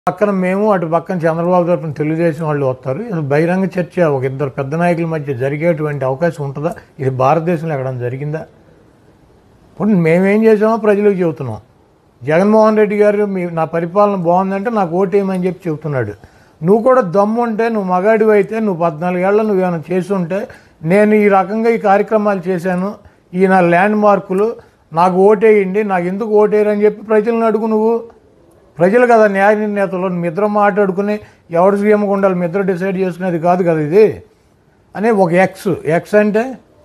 పక్కన మేము అటు పక్కన చంద్రబాబు తరఫున తెలుగుదేశం వాళ్ళు వస్తారు ఇది బహిరంగ చర్చ ఒక ఇద్దరు పెద్ద నాయకుల మధ్య జరిగేటువంటి అవకాశం ఉంటుందా ఇది భారతదేశంలో ఎక్కడ జరిగిందా ఇప్పుడు మేమేం చేసామో ప్రజలకు చెబుతున్నాం జగన్మోహన్ రెడ్డి గారు మీ నా పరిపాలన బాగుందంటే నాకు ఓటేయమని చెప్పి చెబుతున్నాడు నువ్వు కూడా దమ్ము ఉంటే నువ్వు మగాడివి అయితే నువ్వు పద్నాలుగేళ్ళ నువ్వు ఏమైనా చేసి ఉంటే నేను ఈ రకంగా ఈ కార్యక్రమాలు చేశాను ఈ నా ల్యాండ్ మార్కులు నాకు ఓటేయండి నాకు ఎందుకు ఓటేయరని చెప్పి ప్రజలను అడుగు నువ్వు ప్రజలు కదా న్యాయ నిర్ణేతలు మీ ఇద్దరు మాట్లాడుకుని ఎవరు సీఎంగా ఉండాలి మీ ఇద్దరు డిసైడ్ చేసుకునేది కాదు కదా ఇది అనే ఒక ఎక్స్ ఎక్స్ అంటే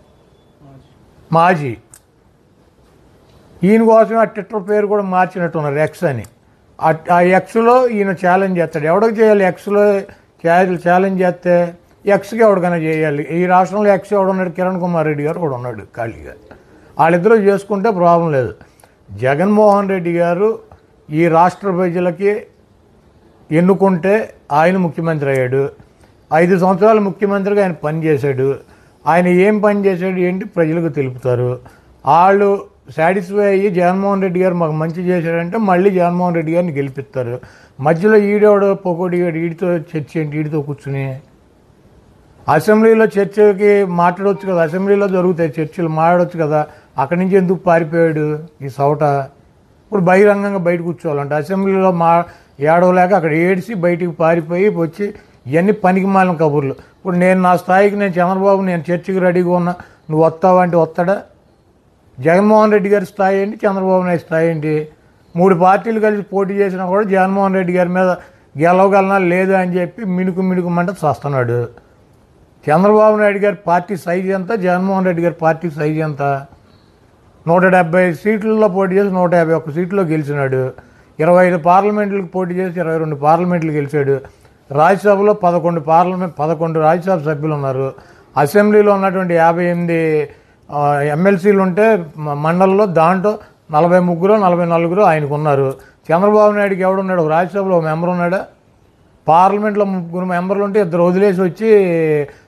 మాజీ ఈయన కోసం ఆ ట్విట్టర్ పేరు కూడా మార్చినట్టున్నారు ఎక్స్ అని ఆ- ఆ ఎక్స్లో ఈయన ఛాలెంజ్ చేస్తాడు ఎవడికి చేయాలి ఎక్స్లో ఛాలెంజ్ చేస్తే ఎక్స్కి ఎవరికైనా చేయాలి ఈ రాష్ట్రంలో ఎక్స్ ఎవడున్నాడు కిరణ్ కుమార్ రెడ్డి గారు కూడా ఉన్నాడు ఖాళీగా వాళ్ళిద్దరూ చేసుకుంటే ప్రాబ్లం లేదు జగన్మోహన్ రెడ్డి గారు ఈ రాష్ట్ర ప్రజలకి ఎన్నుకుంటే ఆయన ముఖ్యమంత్రి అయ్యాడు ఐదు సంవత్సరాలు ముఖ్యమంత్రిగా ఆయన పనిచేశాడు ఆయన ఏం పని చేశాడు ఏంటి ప్రజలకు తెలుపుతారు వాళ్ళు సాటిస్ఫై అయ్యి జగన్మోహన్ రెడ్డి గారు మాకు మంచి చేశాడంటే మళ్ళీ జగన్మోహన్ రెడ్డి గారిని గెలిపిస్తారు మధ్యలో ఈడేవాడు పొకోడి ఈడితో చర్చ ఏంటి ఈడితో కూర్చుని అసెంబ్లీలో చర్చకి మాట్లాడవచ్చు కదా అసెంబ్లీలో జరుగుతాయి చర్చలు మాట్లాడవచ్చు కదా అక్కడి నుంచి ఎందుకు పారిపోయాడు ఈ సవట ఇప్పుడు బహిరంగంగా బయట కూర్చోవాలంట అసెంబ్లీలో మా ఏడవలేక అక్కడ ఏడిసి బయటికి పారిపోయి వచ్చి ఇవన్నీ పనికి మాలిన కబుర్లు ఇప్పుడు నేను నా స్థాయికి నేను చంద్రబాబు నేను చర్చకి రెడీగా ఉన్నా నువ్వు వస్తావా అంటే వస్తాడా జగన్మోహన్ రెడ్డి గారి స్థాయి ఏంటి చంద్రబాబు నాయుడు స్థాయి ఏంటి మూడు పార్టీలు కలిసి పోటీ చేసినా కూడా జగన్మోహన్ రెడ్డి గారి మీద గెలవగలనా లేదా అని చెప్పి మినుకు మినుకుమంట చేస్తున్నాడు చంద్రబాబు నాయుడు గారి పార్టీ సైజ్ ఎంత జగన్మోహన్ రెడ్డి గారి పార్టీ సైజ్ ఎంత నూట డెబ్బై సీట్లలో పోటీ చేసి నూట యాభై ఒక్క సీట్లో గెలిచినాడు ఇరవై ఐదు పార్లమెంట్లకు పోటీ చేసి ఇరవై రెండు పార్లమెంట్లు గెలిచాడు రాజ్యసభలో పదకొండు పార్లమెంట్ పదకొండు రాజ్యసభ సభ్యులు ఉన్నారు అసెంబ్లీలో ఉన్నటువంటి యాభై ఎనిమిది ఆ, ఎమ్మెల్సీలు ఉంటే మ- మండలంలో దాంట్లో నలభై ముగ్గురు నలభై నలుగురు ఆయనకు ఉన్నారు చంద్రబాబు నాయుడుకి ఎవడున్నాడు ఒక రాజ్యసభలో ఒక మెంబర్ ఉన్నాడా పార్లమెంట్లో ముగ్గురు మెంబర్లు ఉంటే ఇద్దరు వదిలేసి వచ్చి